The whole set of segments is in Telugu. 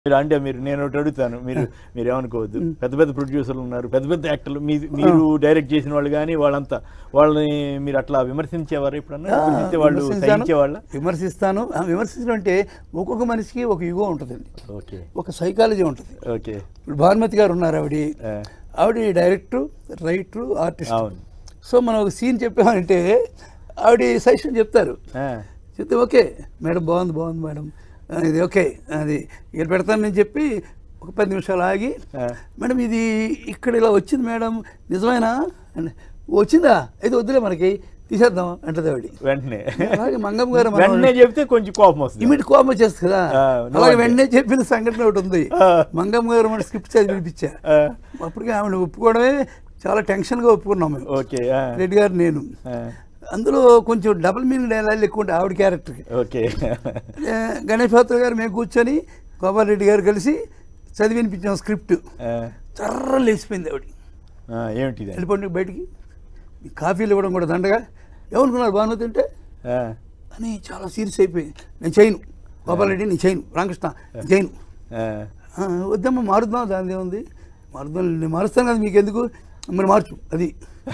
మీరు అంటే మీరు నేను ఒకటి అడుగుతాను మీరు మీరు ఏమనుకోవద్దు పెద్ద పెద్ద ప్రొడ్యూసర్లు ఉన్నారు పెద్ద పెద్ద యాక్టర్లు మీ మీరు డైరెక్ట్ చేసిన వాళ్ళు కానీ వాళ్ళంతా వాళ్ళని మీరు అట్లా విమర్శించేవారు ఎప్పుడన్నా విమర్శిస్తే వాళ్ళు విమర్శించాను. సహించేవాళ్ళ విమర్శిస్తాను ఆ, విమర్శించడం అంటే ఒక్కొక్క మనిషికి ఒక యుగో ఉంటుందండి ఓకే ఒక సైకాలజీ ఉంటుంది ఓకే ఇప్పుడు భానుమతి గారు ఉన్నారు ఆవిడ ఆ, ఆవిడ డైరెక్టర్ రైటర్ ఆర్టిస్ట్ అవును సో మనం ఒక సీన్ చెప్పామంటే ఆవిడ సజెషన్ చెప్తారు ఆ, చెప్తే ఓకే మేడం బాగుంది బాగుంది మేడం ఆ, ఇది ఓకే అది ఇక్కడ పెడతాను నేను చెప్పి ఒక పది నిమిషాలు ఆగి ఆ. మేడం ఇది ఇక్కడ ఇలా వచ్చింది మేడం నిజమేనా అంటే, వచ్చిందా అయితే వద్దులే మనకి తీసేద్దాం అంటది ఆవిడ వెంటనే అలాగే మంగమ్మ గారు వెంటనే చెప్తే కొంచెం కోపం వస్తుంది ఇమిడి కోపం వచ్చేస్తుంది కదా ఆ, no అలాగే idea. వెంటనే చెప్పిన సంఘటన ఒకటి ఉంది ఆ. మంగమ్మ గారు మన స్క్రిప్ట్ చదివి వినిపించా ఆ, అప్పటికే ఆమెను ఒప్పుకోవడమే చాలా టెన్షన్గా ఒప్పుకున్నాం మేము ఓకే ఆ, రెడ్డి గారు నేను ఆ, అందులో కొంచెం డబుల్ మీనింగ్ డైలాగ్ ఎక్కువ ఉంటాయి ఆవిడ క్యారెక్టర్కి ఓకే ఏ, గణేష్ పాత్ర గారు మేము కూర్చొని గోపాల్ రెడ్డి గారు కలిసి చదివి వినిపించాం స్క్రిప్ట్ ఆ, చర్ర లేచిపోయింది ఆవిడ ఆ, ఏమిటిది వెళ్ళిపోండి బయటికి ఈ కాఫీలు ఇవ్వడం కూడా దండగా ఏమనుకున్నారు భానుమతి అంటే ఆ, అని చాలా సీరియస్ అయిపోయింది నేను చేయను గోపాల్ రెడ్డి నేను చేయను రామకృష్ణ నేను చేయను ఆ, "ఆ, వద్దమ్మా మారుద్దాం దాని ఏముంది మారుద్దాం నేను మారుస్తాను కదా మీకు ఎందుకు మరి మార్చు అది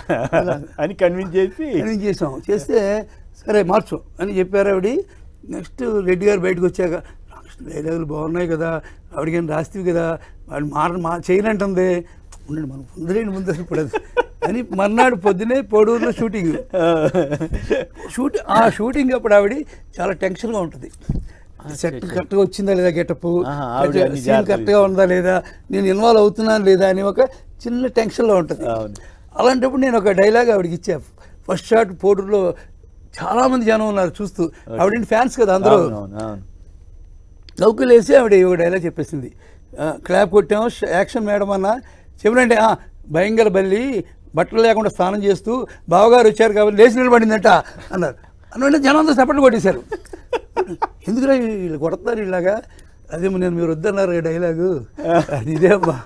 అని కన్విన్స్ చేసి ట్రైనింగ్ చేసాం చేస్తే సరే మార్చు అని చెప్పారు ఆవిడ నెక్స్ట్ రెడ్డి గారు బయటకు వచ్చాక "రామకృష్ణ డైలాగులు బాగున్నాయి కదా ఆవిడకి రాస్తేవి కదా వాడు మార మా చేయనంటుంది ఉండండి మనం ముందరేంటి ముందు అసలు ఇప్పుడు అది." అని మర్నాడు పొద్దునే పొడూరులో షూటింగ్ ఆ, షూట్ ఆ షూటింగ్ అప్పుడు ఆవిడ చాలా టెన్షన్గా ఉంటుంది సెట్ కరెక్ట్గా వచ్చిందా లేదా గెటప్ ఆహా, ఆవిడ అన్ని సీన్ జాగ్రత్తలు కరెక్ట్గా ఉందా లేదా నేను ఇన్వాల్వ్ అవుతున్నాను లేదా అని ఒక చిన్న టెన్షన్లో ఉంటుంది అవును. అలాంటప్పుడు నేను ఒక డైలాగ్ ఆవిడకి ఇచ్చా ఫస్ట్ షాట్ పోటూరులో చాలా మంది జనం ఉన్నారు చూస్తూ ఆవిడ ఫ్యాన్స్ కదా అందరూ అవును అవును అవును లౌకులు వేసి ఆవిడ ఒక డైలాగ్ చెప్పేసింది ఆ, క్లాప్ కొట్టాము ష- యాక్షన్ మేడం అన్న చెప్పినంటే "ఆ, భయంకర బల్లి బట్టలు లేకుండా స్నానం చేస్తూ బావగారు వచ్చారు కాబట్టి లేచి నిలబడిందంట అన్నారు అన్నంటే జనం అంతా చప్పట్లు కొట్టేశారు ఎందుకురా వీళ్ళు కొడతారు ఇలాగా అదే నేను మీరు వద్దన్నారు ఈ డైలాగు అది ఇదే అమ్మా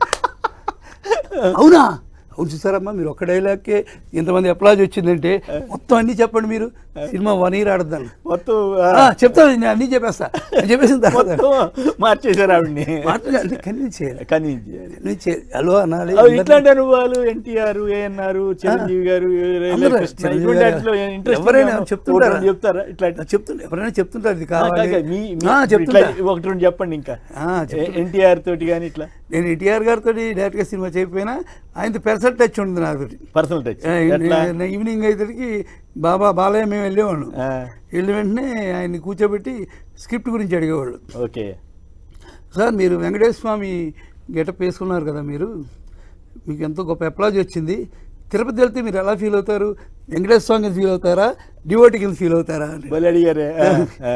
అవునా అవును చూసారమ్మా మీరు ఒక్క డైలాగ్కే ఇంతమంది అప్లాజ్ వచ్చిందంటే మొత్తం అన్నీ చెప్పండి మీరు సినిమా వన్ ఇయర్ ఆడద్దాను మొత్తం ఆ, చెప్తాను నేను అన్నీ చెప్పేస్తా నేను చెప్పేసిన తర్వాత మొత్తం మార్చేశారు ఆవిడ్ని మాటలు అంటే కన్విన్స్ చేయాలి కన్విన్స్ చేయాలి కన్విన్స్ చేయాలి హలో అనాలి అవి ఇట్లాంటి అనుభవాలు ఎన్టీఆర్ ఏఎన్ఆర్ చిరంజీవి గారు అందరూ కృష్ణ, చిరంజీవి ఇటువంటి గారు వాటిలో interesting ఎవరైనా గా చెప్తుంటారా? ఒకటి రెండు చెప్తారా ఇట్లాంటి చెప్తుంటా ఎవరైనా చెప్తుంటారు ఇది ఆ, కావాలి కాదు, కాదు, మీ- మీ- ఆ, చెప్తుంటా ఇట్లా ఒకటి రెండు చెప్పండి ఇంకా ఆ, చెప్తుంటా. ఎన్టీఆర్ తోటి కానీ ఇట్లా నేను ఎన్టీఆర్ గారితో డైరెక్ట్గా సినిమా చేయకపోయినా ఆయనతో పెర్సెంట్ టచ్ ఉంటుంది నాతో పర్సనల్ టచ్ ఎట్లా ఈవినింగ్ అయితే బాబా బాలయ్య మేము వెళ్ళేవాళ్ళం ఆ, వెళ్ళిన వెంటనే ఆయన్ని కూర్చోబెట్టి స్క్రిప్ట్ గురించి అడిగేవాళ్ళు ఓకే సార్ మీరు వెంకటేశ్వర స్వామి గెటప్ వేసుకున్నారు కదా మీరు మీకు ఎంతో గొప్ప అప్లాజ్ వచ్చింది తిరుపతి వెళ్తే మీరు ఎలా ఫీల్ అవుతారు వెంకటేశ్వర స్వామి కింద ఫీల్ అవుతారా డివోటి కింద ఫీల్ అవుతారా అని బలి అడిగారే ఆ, ఆ.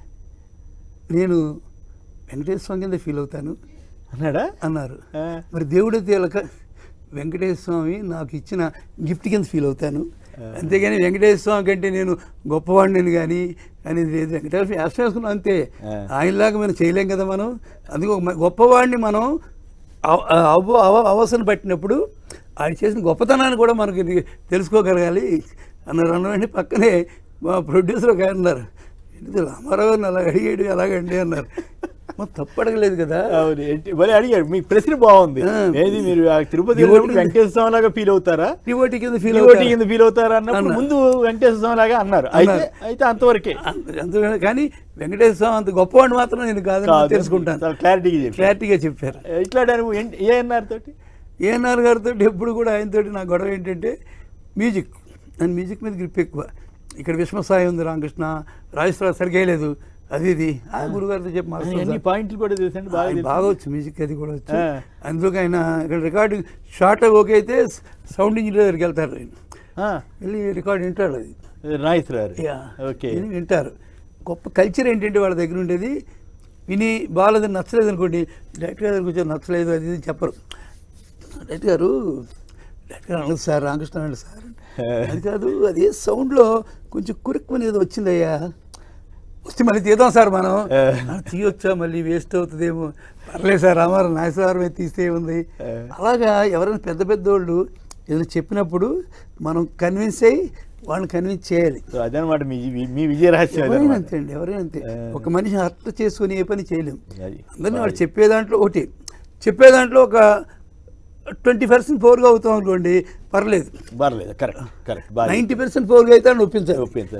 నేను వెంకటేశ్వర స్వామి కింద ఫీల్ అవుతాను అన్నాడా అన్నారు ఆ, మరి దేవుడి తేలక వెంకటేశ్వర స్వామి నాకు ఇచ్చిన గిఫ్ట్ కింద ఫీల్ అవుతాను అంతేగాని వెంకటేశ్వర స్వామి కంటే నేను గొప్పవాడిని కానీ అనేది లేదు వెంకటేశ్వర యాస వేసుకున్నాం అంతే ఆ. ఆయనలాగా మనం చేయలేం కదా మనం అందుకే ఒక మ- గొప్పవాడిని మనం అవ- అవ అవ- అవసరం పట్టినప్పుడు ఆయన చేసిన గొప్పతనాన్ని కూడా మనకి ఇది తెలుసుకోగలగాలి అన్నారు అన్నవాడిని పక్కనే మా ప్రొడ్యూసర్ ఒక ఆయన ఉన్నారు ఏంటిది రామారావు గారిని అలా అడిగాడు ఎలాగండి అన్నారు మనం తప్పు అడగలేదు కదా అవును ఏంటి- బలి అడిగారు మీ ప్రశ్న బాగుంది ఆ. ఏది మీరు ఆ తిరుపతి డివోటీ వెళ్ళినప్పుడు వెంకటేశ్వర స్వామి లాగా ఫీల్ అవుతారా డివోటి కింద ఫీల్ డివోటీ కింద ఫీల్ అవుతారా అన్నప్పుడు అన్నారు. ముందు వెంకటేశ్వర స్వామి లాగా అన్నారు అయితే అన్నారు. అయితే అంతవరకే అంత కానీ వెంకటేశ్వర స్వామి అంత గొప్పవాడిని మాత్రం నేను కాదని కాదు. తెలుసుకుంటాను చాలా క్లారిటీగా చెప్పారు క్లారిటీగా చెప్పారు ఇట్లాంటి అనుభవం ఏంటి- ఏ అన్నారు తోటి ఏఎన్ఆర్ గారితో ఎప్పుడు కూడా ఆయనతోటి నా గొడవ ఏంటంటే మ్యూజిక్ నేను మ్యూజిక్ మీద గ్రిప్ ఎక్కువ ఇక్కడ విశ్వసాయి ఉంది రామకృష్ణ రాజేశ్వర సరిగ్గా వేయలేదు అది ఇది ఆ గురుగారితో చెప్పి మారుస్తాను అన్ని సార్. పాయింట్లు కూడా తెలుసండి బాగా ఆయన తెలుసు. బాగా వచ్చు మ్యూజిక్ అది కూడా వచ్చు ఆ. అందులోకి ఆయన ఇక్కడ రికార్డింగ్ షార్ట్ ఓకే అయితే సౌండ్ ఇంజనీర్ దగ్గరికి వెళ్తారు ఆయన ఆ, వెళ్ళి రికార్డ్ వింటాడు అది రాయిస్తున్నారు యా. ఓకే విని వింటారు గొప్ప కల్చర్ ఏంటంటే వాళ్ళ దగ్గర ఉండేది విని బాగాలేదు నచ్చలేదు అనుకోండి డైరెక్టర్ గారు కూర్చొని నచ్చలేదు అది ఇది చెప్పరు డైరెక్టర్ గారు డైరెక్టర్ గారు అనదు సార్ రామకృష్ణ అన్నాడు సార్ అది కాదు అదే సౌండ్లో కొంచెం కురుక్కు అనేది వచ్చిందయ్యా వస్తే మళ్ళీ తీద్దాం సార్ మనం ఆ. "ఆ, తీయొచ్చా మళ్ళీ వేస్ట్ అవుతుందేమో పర్లేదు సార్ రామారావు నాగేశ్వరరావు మీద తీస్తే ఉంది ఆ. అలాగా ఎవరైనా పెద్ద పెద్ద వాళ్ళు ఏదైనా చెప్పినప్పుడు మనం కన్విన్స్ అయ్యి వాళ్ళని కన్విన్స్ చేయాలి సో అదనమాట మీ మీ- మీ విజయ రహస్యం ఎవరైనా అదనమాట అంతే అండి ఎవరైనా అంతే ఆ. ఒక మనిషి అర్థం చేసుకుని ఏ పని చేయలేం అది. అందరినీ వాడు చెప్పే దాంట్లో ఒకటి చెప్పే దాంట్లో ఒక ట్వంటీ పర్సెంట్ ఫోర్గా అవుతాం అనుకోండి పర్లేదు పర్లేదు కరెక్ట్ కరెక్ట్ బాగా నైంటీ పర్సెంట్ ఫోర్గా అయితే అని ఒప్పించాలి ఒప్పించాలి